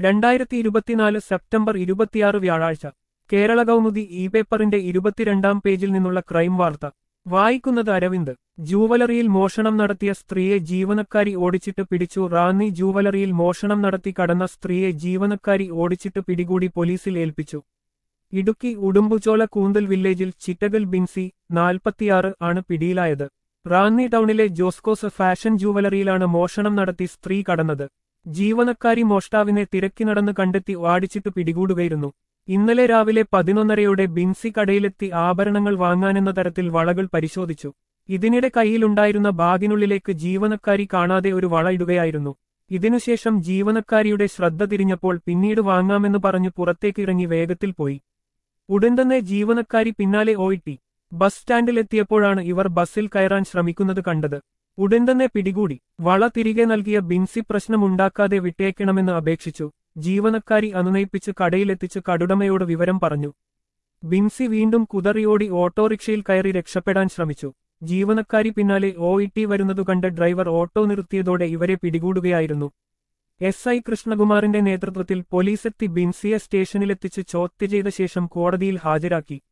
രണ്ടായിരത്തി ഇരുപത്തിനാല് സെപ്റ്റംബർ ഇരുപത്തിയാറ് വ്യാഴാഴ്ച കേരള കൗമുദി ഇ പേപ്പറിന്റെ ഇരുപത്തിരണ്ടാം പേജിൽ നിന്നുള്ള ക്രൈം വാർത്ത വായിക്കുന്നത് അരവിന്ദ് ജൂവലറിയിൽ മോഷണം നടത്തിയ സ്ത്രീയെ ജീവനക്കാരി ഓടിച്ചിട്ട് പിടിച്ചു റാന്നി ജൂവലറിയിൽ മോഷണം നടത്തി കടന്ന സ്ത്രീയെ ജീവനക്കാരി ഓടിച്ചിട്ട് പിടികൂടി പോലീസിൽ ഏൽപ്പിച്ചു ഇടുക്കി ഉടുമ്പുചോല കൂന്തൽ വില്ലേജിൽ ചിറ്റകൽ ബിൻസി നാൽപ്പത്തിയാറ് ആണ് പിടിയിലായത് റാന്നി ടൗണിലെ ജോസ്കോസ് ഫാഷൻ ജൂവലറിയിലാണ് മോഷണം നടത്തി സ്ത്രീ കടന്നത് ജീവനക്കാരി മോഷ്ടാവിനെ തിരക്കി നടന്ന് കണ്ടെത്തി ഓടിച്ചിട്ട് പിടികൂടുകയായിരുന്നു ഇന്നലെ രാവിലെ പതിനൊന്നരയോടെ ബിൻസി കടയിലെത്തി ആഭരണങ്ങൾ വാങ്ങാനെന്ന തരത്തിൽ വളകൾ പരിശോധിച്ചു ഇതിനിടെ കയ്യിലുണ്ടായിരുന്ന ബാഗിനുള്ളിലേക്ക് ജീവനക്കാരി കാണാതെ ഒരു വള ഇടുകയായിരുന്നു ഇതിനുശേഷം ജീവനക്കാരിയുടെ ശ്രദ്ധ തിരിഞ്ഞപ്പോൾ പിന്നീട് വാങ്ങാമെന്ന് പറഞ്ഞു പുറത്തേക്കിറങ്ങി വേഗത്തിൽ പോയി ഉടൻ തന്നെ ജീവനക്കാരി പിന്നാലെ ഓയിട്ടി ബസ് സ്റ്റാൻഡിലെത്തിയപ്പോഴാണ് ഇവർ ബസ്സിൽ കയറാൻ ശ്രമിക്കുന്നത് കണ്ടത് ഉടൻ തന്നെ പിടികൂടി വള തിരികെ നൽകിയ ബിൻസി പ്രശ്നമുണ്ടാക്കാതെ വിട്ടേക്കണമെന്ന് അപേക്ഷിച്ചു ജീവനക്കാരി അനുനയിപ്പിച്ച് കടയിലെത്തിച്ച് കടുടമയോട് വിവരം പറഞ്ഞു ബിൻസി വീണ്ടും കുതറിയോടി ഓട്ടോറിക്ഷയിൽ കയറി രക്ഷപ്പെടാൻ ശ്രമിച്ചു ജീവനക്കാരി പിന്നാലെ ഓയിട്ടി വരുന്നതു കണ്ട് ഡ്രൈവർ ഓട്ടോ നിർത്തിയതോടെ ഇവരെ പിടികൂടുകയായിരുന്നു എസ് ഐ കൃഷ്ണകുമാറിന്റെ നേതൃത്വത്തിൽ പോലീസെത്തി ബിൻസിയെ സ്റ്റേഷനിലെത്തിച്ച് ചോദ്യം ചെയ്ത ശേഷം കോടതിയിൽ ഹാജരാക്കി